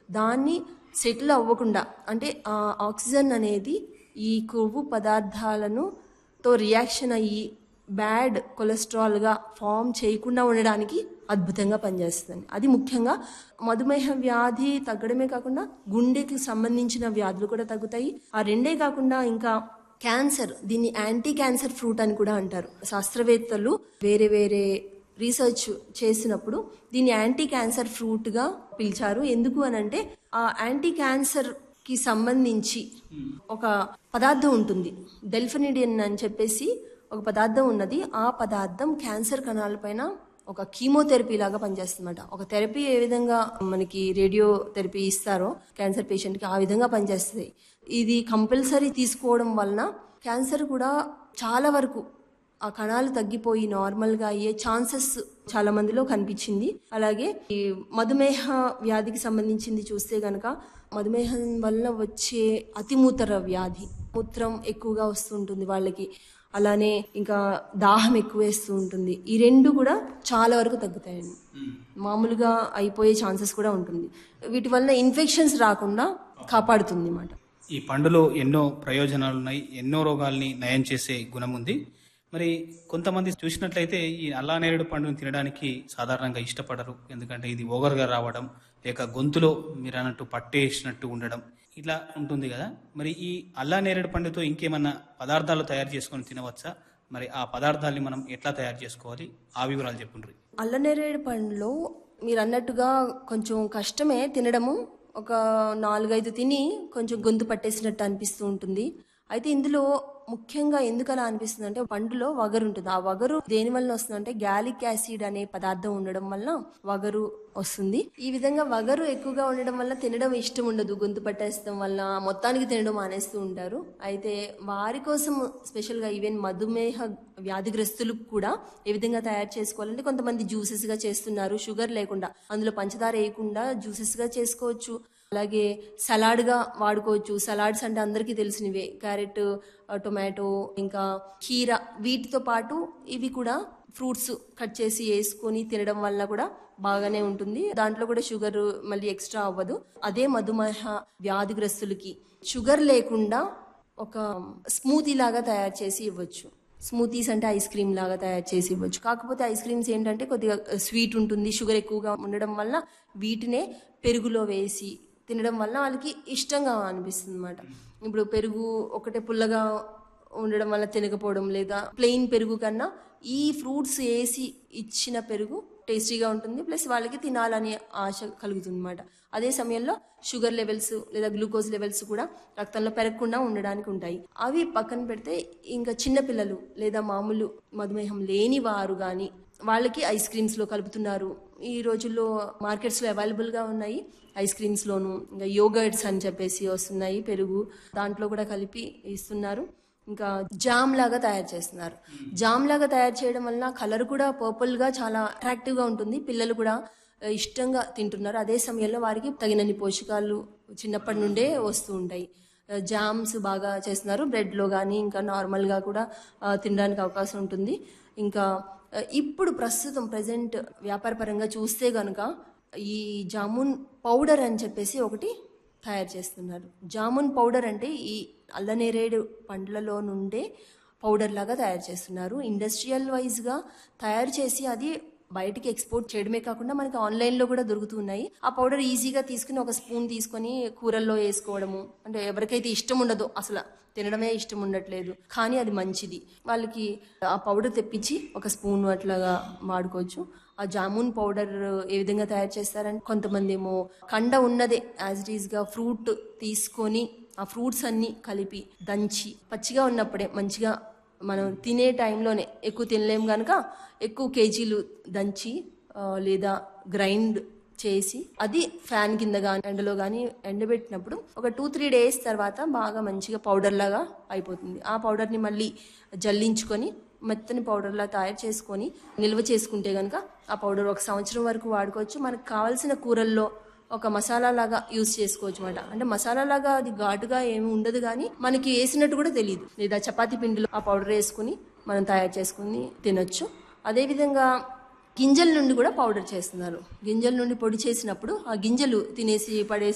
దాన్ని సెటిల్ అవ్వకుండా అంటే ఆ ఆక్సిజన్ అనేది ఈ కొవ్వు పదార్థాలను తో రియాక్షన్ అయ్యి బ్యాడ్ కొలెస్ట్రాల్గా ఫామ్ చేయకుండా ఉండడానికి అద్భుతంగా పనిచేస్తుంది అది ముఖ్యంగా మధుమేహ వ్యాధి తగ్గడమే కాకుండా గుండెకి సంబంధించిన వ్యాధులు కూడా తగ్గుతాయి ఆ రెండే కాకుండా ఇంకా క్యాన్సర్ దీన్ని యాంటీ క్యాన్సర్ ఫ్రూట్ అని కూడా అంటారు శాస్త్రవేత్తలు వేరే వేరే రీసెర్చ్ చేసినప్పుడు దీన్ని యాంటీ క్యాన్సర్ ఫ్రూట్గా పిలిచారు ఎందుకు అని అంటే ఆ యాంటీ క్యాన్సర్ కి సంబంధించి ఒక పదార్థం ఉంటుంది డెల్ఫినిడియన్ అని చెప్పేసి ఒక పదార్థం ఉన్నది ఆ పదార్థం క్యాన్సర్ కణాలపైన ఒక కీమోథెరపీ లాగా పనిచేస్తుందన్నమాట ఒక థెరపీ ఏ విధంగా మనకి రేడియో థెరపీ ఇస్తారో క్యాన్సర్ పేషెంట్కి ఆ విధంగా పనిచేస్తుంది ఇది కంపల్సరీ తీసుకోవడం వలన క్యాన్సర్ కూడా చాలా వరకు ఆ కణాలు తగ్గిపోయి నార్మల్గా అయ్యే ఛాన్సెస్ చాలా మందిలో కనిపించింది అలాగే ఈ మధుమేహ వ్యాధికి సంబంధించింది చూస్తే గనక మధుమేహం వల్ల వచ్చే అతిమూత్ర వ్యాధి మూత్రం ఎక్కువగా వస్తుంటుంది వాళ్ళకి అలానే ఇంకా దాహం ఎక్కువ వేస్తూ ఉంటుంది ఈ రెండు కూడా చాలా వరకు తగ్గుతాయండి మామూలుగా అయిపోయే ఛాన్సెస్ కూడా ఉంటుంది వీటి వల్ల ఇన్ఫెక్షన్స్ రాకుండా కాపాడుతుంది అన్నమాట ఈ పండులో ఎన్నో ప్రయోజనాలు ఉన్నాయి ఎన్నో రోగాల్ని నయం చేసే గుణం ఉంది మరి కొంతమంది చూసినట్లయితే ఈ అల్లా నేరేడు పండును తినడానికి సాధారణంగా ఇష్టపడరు ఎందుకంటే ఇది ఓగరుగా రావడం లేక గొంతులో మీరు అన్నట్టు పట్టేసినట్టు ఉండడం ఇట్లా ఉంటుంది కదా మరి ఈ అల్లా నేరేడు పండుతో ఇంకేమన్నా పదార్థాలు తయారు చేసుకొని తినవచ్చా మరి ఆ పదార్థాలని మనం ఎట్లా తయారు చేసుకోవాలి ఆ వివరాలు చెప్పుండ్రి అల్లనేరేడు పండ్లో మీరు అన్నట్టుగా కొంచెం కష్టమే తినడము ఒక నాలుగైదు తిని కొంచెం గొంతు పట్టేసినట్టు అనిపిస్తూ ఉంటుంది అయితే ఇందులో ముఖ్యంగా ఎందుకు అలా అనిపిస్తుంది అంటే పండులో వగరు ఉంటుంది ఆ వగరు దేని వల్ల వస్తుందంటే గ్యాలిక్ యాసిడ్ అనే పదార్థం ఉండడం వల్ల వగరు వస్తుంది ఈ విధంగా వగరు ఎక్కువగా ఉండడం వల్ల తినడం ఇష్టం ఉండదు గొంతు పట్టేస్తాం వల్ల మొత్తానికి తినడం మానేస్తూ ఉంటారు అయితే వారి కోసం స్పెషల్గా ఈవెన్ మధుమేహ వ్యాధిగ్రస్తులకు కూడా ఏ విధంగా తయారు చేసుకోవాలంటే కొంతమంది జ్యూసెస్గా చేస్తున్నారు షుగర్ లేకుండా అందులో పంచదార వేయకుండా జ్యూసెస్గా చేసుకోవచ్చు అలాగే సలాడ్గా వాడుకోవచ్చు సలాడ్స్ అంటే అందరికీ తెలిసినవే క్యారెట్ టొమాటో ఇంకా కీర వీటితో పాటు ఇవి కూడా ఫ్రూట్స్ కట్ చేసి వేసుకొని తినడం వల్ల కూడా బాగానే ఉంటుంది దాంట్లో కూడా షుగర్ మళ్ళీ ఎక్స్ట్రా అవ్వదు అదే మధుమేహ వ్యాధిగ్రస్తులకి షుగర్ లేకుండా ఒక స్మూతీ లాగా తయారు చేసి ఇవ్వచ్చు స్మూతీస్ అంటే ఐస్ క్రీమ్ లాగా తయారు చేసి ఇవ్వచ్చు కాకపోతే ఐస్ క్రీమ్స్ ఏంటంటే కొద్దిగా స్వీట్ ఉంటుంది షుగర్ ఎక్కువగా ఉండడం వల్ల వీటినే పెరుగులో వేసి తినడం వల్ల వాళ్ళకి ఇష్టంగా అనిపిస్తుంది అనమాట ఇప్పుడు పెరుగు ఒకటే పుల్లగా ఉండడం వల్ల తినకపోవడం లేదా ప్లెయిన్ పెరుగు కన్నా ఈ ఫ్రూట్స్ వేసి ఇచ్చిన పెరుగు టేస్టీగా ఉంటుంది ప్లస్ వాళ్ళకి తినాలని ఆశ కలుగుతుంది అనమాట అదే సమయంలో షుగర్ లెవెల్స్ లేదా గ్లూకోజ్ లెవెల్స్ కూడా రక్తంలో పెరగకుండా ఉండడానికి ఉంటాయి అవి పక్కన పెడితే ఇంకా చిన్న పిల్లలు లేదా మామూలు మధుమేహం లేని వారు కానీ వాళ్ళకి ఐస్ క్రీమ్స్లో కలుపుతున్నారు ఈ రోజుల్లో మార్కెట్స్లో అవైలబుల్గా ఉన్నాయి ఐస్ క్రీమ్స్లోను ఇంకా యోగర్ట్స్ అని చెప్పేసి వస్తున్నాయి పెరుగు దాంట్లో కూడా కలిపి ఇస్తున్నారు ఇంకా జామ్ లాగా తయారు చేస్తున్నారు జామ్ లాగా తయారు చేయడం వల్ల కలర్ కూడా పర్పుల్ గా చాలా అట్రాక్టివ్ గా ఉంటుంది పిల్లలు కూడా ఆ, ఇష్టంగా తింటున్నారు అదే సమయంలో వారికి తగినన్ని పోషకాలు చిన్నప్పటి నుండే వస్తూ ఉంటాయి ఆ, జామ్స్ బాగా చేస్తున్నారు బ్రెడ్ లో కానీ ఇంకా నార్మల్ గా కూడా ఆ, తినడానికి అవకాశం ఉంటుంది ఇంకా ఆ, ఇప్పుడు ప్రస్తుతం ప్రజెంట్ వ్యాపారపరంగా చూస్తే గనుక ఈ జామున్ పౌడర్ అని చెప్పేసి ఒకటి తయారు చేస్తున్నారు జామున్ పౌడర్ అంటే ఈ అల్లనేరేడు పండ్లలో నుండే పౌడర్ లాగా తయారు చేస్తున్నారు ఇండస్ట్రియల్ వైజ్గా తయారు చేసి అది బయటికి ఎక్స్పోర్ట్ చేయడమే కాకుండా మనకి ఆన్లైన్లో కూడా దొరుకుతున్నాయి ఆ పౌడర్ ఈజీగా తీసుకుని ఒక స్పూన్ తీసుకొని కూరల్లో వేసుకోవడము అంటే ఎవరికైతే ఇష్టం ఉండదో అసలు తినడమే ఇష్టం ఉండట్లేదు కానీ అది మంచిది వాళ్ళకి ఆ పౌడర్ తెప్పించి ఒక స్పూన్ అట్లాగా వాడుకోవచ్చు ఆ జామున్ పౌడర్ ఏ విధంగా తయారు చేస్తారంటే కొంతమంది ఏమో కండ ఉన్నదే యాజ్ ఇట్ ఈస్గా ఫ్రూట్ తీసుకొని ఆ ఫ్రూట్స్ అన్ని కలిపి దంచి పచ్చిగా ఉన్నప్పుడే మంచిగా మనం తినే టైంలోనే ఎక్కువ తినలేం కనుక ఎక్కువ కేజీలు దంచి ఆ, లేదా గ్రైండ్ చేసి అది ఫ్యాన్ కింద కానీ ఎండలో కానీ ఎండబెట్టినప్పుడు ఒక టూ త్రీ డేస్ తర్వాత బాగా మంచిగా పౌడర్ లాగా అయిపోతుంది ఆ పౌడర్ని మళ్ళీ జల్లించుకొని మెత్తని పౌడర్లా తయారు చేసుకొని నిల్వ చేసుకుంటే కనుక ఆ పౌడర్ ఒక సంవత్సరం వరకు వాడుకోవచ్చు మనకు కావాల్సిన కూరల్లో ఒక మసాలా లాగా యూస్ చేసుకోవచ్చు అనమాట అంటే మసాలా లాగా అది ఘాటుగా ఏమి ఉండదు కానీ మనకి వేసినట్టు కూడా తెలియదు లేదా చపాతీ పిండిలో ఆ పౌడర్ వేసుకుని మనం తయారు చేసుకుని తినొచ్చు అదేవిధంగా గింజల నుండి కూడా పౌడర్ చేస్తున్నారు గింజల నుండి పొడి చేసినప్పుడు ఆ గింజలు తినేసి పడేసి